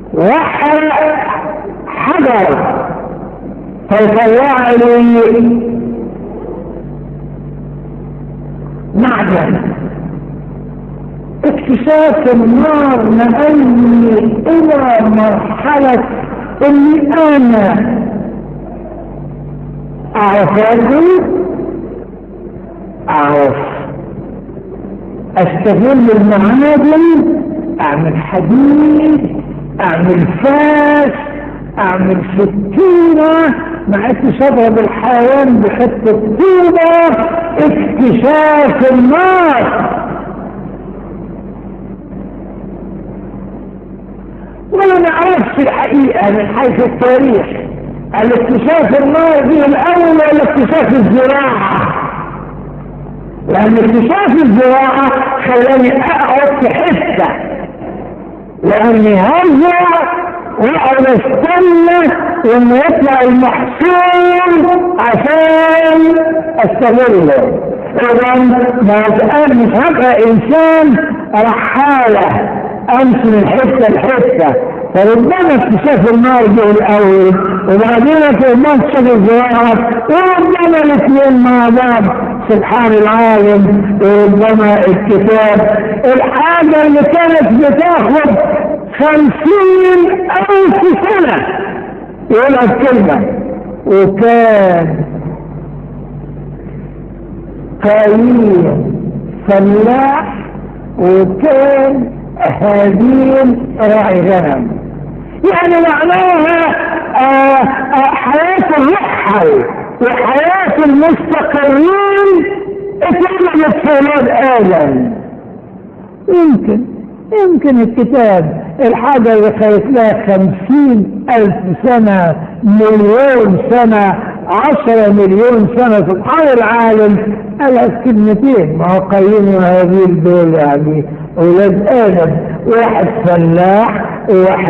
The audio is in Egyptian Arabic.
وحرق حجر فيطلع لي معدن اكتشاف النار نقلني الى مرحلة اني انا اعرف ارجو اعرف استغل المعادن اعمل حديد اعمل فاس اعمل سكينة مع اضرب الحيوان بحتة طوبة اكتشاف النار ولا نعرفش الحقيقة من حيث التاريخ الاكتشاف النار دي الاول ولا اكتشاف الزراعة لان اكتشاف الزراعة خلاني اقعد في حتة لاني هرجع واقعد استنى لما يطلع المحصول عشان استغله اذا ما مش هبقى انسان رحالة امشي من حته لحته فربما اكتشاف النار جه الاول وبعدين في منصب الزراعه وربما الاثنين مع بعض سبحان العالم وربما الكتاب الحاجه اللي كانت بتاخد خمسين الف سنه يقولها الكلمه وكان قليل فلاح وكان هابيل راعي غنم يعني معناها آه آه حياة الرحل وحياة المستقرين اتعملت في ولاد آدم يمكن يمكن الكتاب الحاجة اللي خلت لها خمسين ألف سنة مليون سنة عشرة مليون سنة سبحان العالم قالها كلمتين ما هو قيم هذه الدول يعني أولاد آدم واحد فلاح وواحد